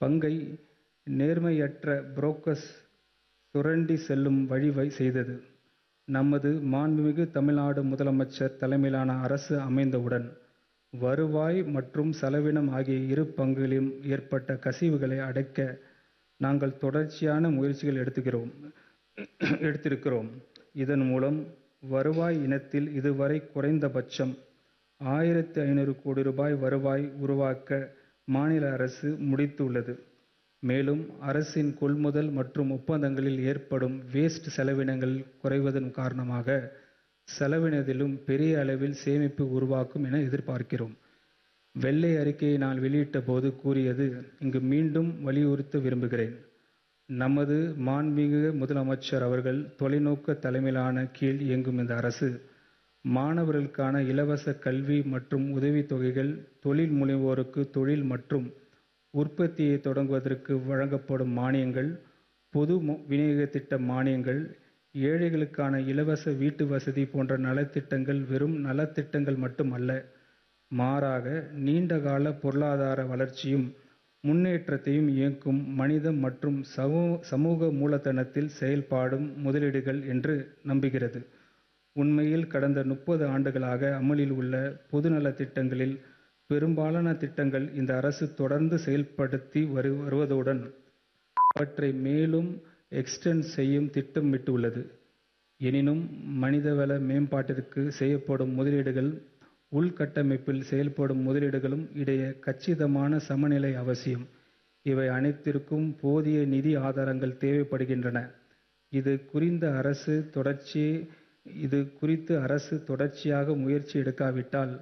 பங்கை நேர்மையற்ற புரோக்கர்ஸ் சுரண்டி செல்லும் வழி செய்தது. நமது மாண்புமிகு தமிழ்நாடு முதலமைச்சர் தலைமையிலான அரசு அமைந்தவுடன், வருவாய் மற்றும் செலவினம் ஆகிய இரு பங்குகளிலும் ஏற்பட்ட கசிவுகளை அடைக்க நாங்கள் தொடர்ச்சியான முயற்சிகள் எடுத்திருக்கிறோம். இதன் மூலம் வருவாய் இனத்தில் இதுவரை குறைந்தபட்சம் ஆயிரத்து ஐநூறு கோடி ரூபாய் வருவாய் உருவாக்க மாநில அரசு முடித்துள்ளது. மேலும் அரசின் கொள்முதல் மற்றும் ஒப்பந்தங்களில் ஏற்படும் வேஸ்ட் செலவினங்கள் குறைவதன் காரணமாக செலவினத்திலும் பெரிய அளவில் சேமிப்பு உருவாகும் என எதிர்பார்க்கிறோம். வெள்ளை அறிக்கையை நான் வெளியிட்ட போது கூறியது இங்கு மீண்டும் வலியுறுத்த விரும்புகிறேன். நமது மாண்புமிகு முதலமைச்சர் அவர்கள் தொலைநோக்கு தலைமையிலான கீழ் இயங்கும் இந்த அரசு, மாணவர்களுக்கான இலவச கல்வி மற்றும் உதவித் தொகைகள், தொழில் முனைவோருக்கு தொழில் மற்றும் உற்பத்தியை தொடங்குவதற்கு வழங்கப்படும் மானியங்கள், பொது விநியோக திட்ட மானியங்கள், ஏழைகளுக்கான இலவச வீட்டுவசதி போன்ற நலத்திட்டங்கள் வெறும் நலத்திட்டங்கள் மட்டும் அல்ல, மாறாக நீண்டகால பொருளாதார வளர்ச்சியும் முன்னேற்றத்தையும் இயக்கும் மனித மற்றும் சமூக மூலதனத்தில் செயல்படும் முதலீடுகள் என்று நம்புகிறது. உண்மையில் கடந்த முப்பது ஆண்டுகளாக அமலில் உள்ள பொதுநலத் திட்டங்களில் பெரும்பாலான திட்டங்களை இந்த அரசு தொடர்ந்து செயல்படுத்தி வருவதுடன், அவற்றை மேலும் எக்ஸ்டெண்ட் செய்ய திட்டமிட்டுள்ளது. எனினும், மனிதவள மேம்பாட்டிற்கு செய்யப்படும் முதலீடுகள், உள்கட்டமைப்பில் செய்யப்படும் முதலீடுகளுக்கும் இடையே கச்சிதமான சமநிலை அவசியம். இவை அனைத்திற்கும் போதிய நிதி ஆதாரங்கள் தேவைப்படுகின்றன. இது குறித்து அரசு தொடர்ச்சியாக முயற்சி எடுக்காவிட்டால்,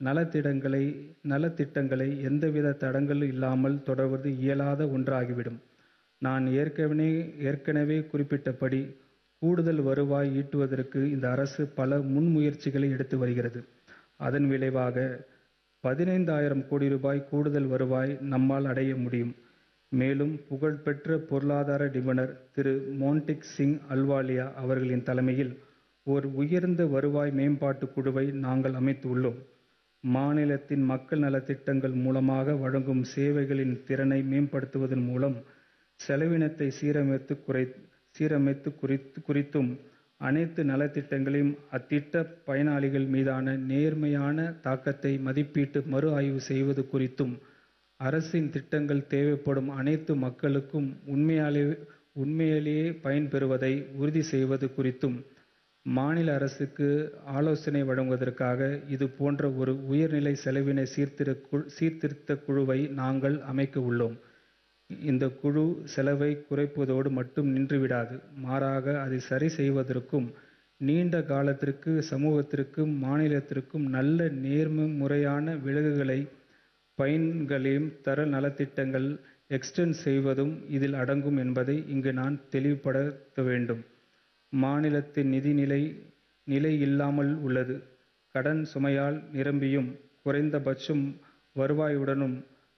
நலத்திட்டங்களை எந்தவித தடங்கலும் இல்லாமல் தொடர்வது இயலாத ஒன்றாகிவிடும். நான் ஏற்கனவே குறிப்பிட்டபடி, கூடுதல் வருவாய் ஈட்டுவதற்கு இந்த அரசு பல முன்முயற்சிகளை எடுத்து வருகிறது. அதன் விளைவாக, பதினைந்தாயிரம் கோடி ரூபாய் கூடுதல் வருவாய் நம்மால் அடைய முடியும். மேலும், புகழ்பெற்ற பொருளாதார நிபுணர் திரு. மோன்டேக் சிங் அலுவாலியா அவர்களின் தலைமையில் ஓர் உயர்ந்த வருவாய் மேம்பாட்டுக் குழுவை நாங்கள் அமைத்துள்ளோம். மாநிலத்தின் மக்கள் நலத்திட்டங்கள் மூலமாக வழங்கும் சேவைகளின் திறனை மேம்படுத்துவதன் மூலம், செலவினத்தை சீரமைப்பது குறித்தும், அனைத்து நலத்திட்டங்களிலும் அத்திட்ட பயனாளிகள் மீதான நேர்மறையான தாக்கத்தை மதிப்பிட்டு மறு ஆய்வு செய்வது குறித்தும், அரசின் திட்டங்கள் தேவைப்படும் அனைத்து மக்களுக்கும் உண்மையிலேயே பயன்பெறுவதை உறுதி செய்வது குறித்தும் மாநில அரசுக்கு ஆலோசனை வழங்குவதற்காக இது போன்ற ஒரு உயர்நிலை செலவின சீர்திருத்தக் குழுவை நாங்கள் அமைக்க உள்ளோம். இந்த குழு செலவை குறைப்பதோடு மட்டும் நின்றுவிடாது. மாறாக, அதை சரி செய்வதற்கும், நீண்ட காலத்திற்கு சமூகத்திற்கும் மாநிலத்திற்கும் நல்ல நேர்முறையான விளைவுகளையும் பயன்களையும் தர நலத்திட்டங்களை எக்ஸ்டெண்ட் செய்வதும் இதில் அடங்கும் என்பதை இங்கு நான் தெளிவுபடுத்த வேண்டும். மாநிலத்தின் நிதி நிலை இல்லாமல் உள்ளது. கடன் சுமையால் நிரம்பியும், குறைந்தபட்ச வருவாயுடனும்,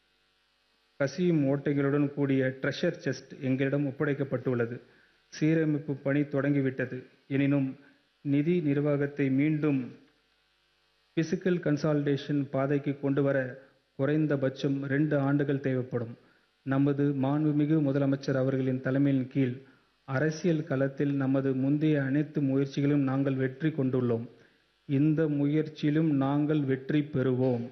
கசியும் ஓட்டைகளுடன் கூடிய ட்ரெஷர் செஸ்ட் எங்களிடம் ஒப்படைக்கப்பட்டுள்ளது. சீரமைப்பு பணி தொடங்கிவிட்டது. எனினும், நிதி நிர்வாகத்தை மீண்டும் பிஸ்கல் கன்சாலிடேஷன் பாதைக்கு கொண்டுவர குறைந்தபட்சம் இரண்டு ஆண்டுகள் தேவைப்படும். நமது மாண்புமிகு முதலமைச்சர் அவர்களின் தலைமையின் கீழ், அரசியல் களத்தில் நமது முந்தைய அனைத்து முயற்சிகளிலும் நாங்கள் வெற்றி கொண்டுள்ளோம். இந்த முயற்சியிலும் நாங்கள் வெற்றி பெறுவோம்.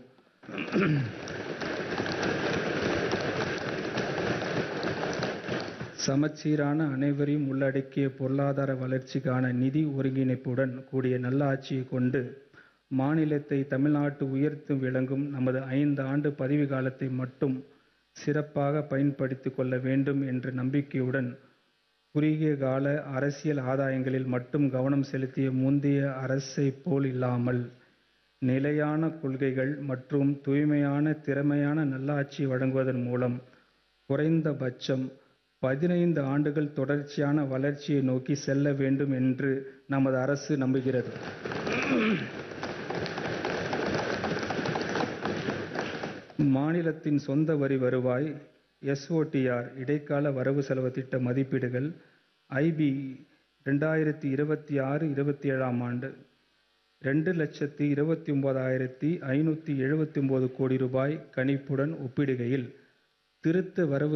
சமச்சீரான, அனைவரையும் உள்ளடக்கிய பொருளாதார வளர்ச்சிக்கான நிதி ஒருங்கிணைப்புடன் கூடிய நல்லாட்சியைக் கொண்டு, மாநிலத்தை தமிழ்நாடு உயர்த்தி விளங்கும் நமது ஐந்து ஆண்டு பதவிக்காலத்தை மட்டும் சிறப்பாக பயன்படுத்திக் கொள்ள வேண்டும் என்ற நம்பிக்கையுடன், குறுகிய கால அரசியல் ஆதாயங்களில் மட்டும் கவனம் செலுத்திய முந்தைய அரசைப் போல் இல்லாமல், நிலையான கொள்கைகள் மற்றும் தூய்மையான, திறமையான நல்லாட்சியை வழங்குவதன் மூலம், குறைந்தபட்சம் பதினைந்து ஆண்டுகள் தொடர்ச்சியான வளர்ச்சியை நோக்கி செல்ல வேண்டும் என்று நமது அரசு நம்புகிறது. மாநிலத்தின் சொந்த வரி வருவாய், எஸ். ஓ. டி. ஆர். இடைக்கால வரவு செலவுத் திட்ட மதிப்பீடுகள், ஐ. பி. இரண்டாயிரத்து இருபத்தாறு-இருபத்தேழாம் ஆண்டு இரண்டு லட்சத்து இருபத்தொன்பதாயிரத்து ஐநூற்று எழுபத்தொன்பது கோடி ரூபாய் கணிப்புடன் ஒப்பிடுகையில், திருத்த வரவு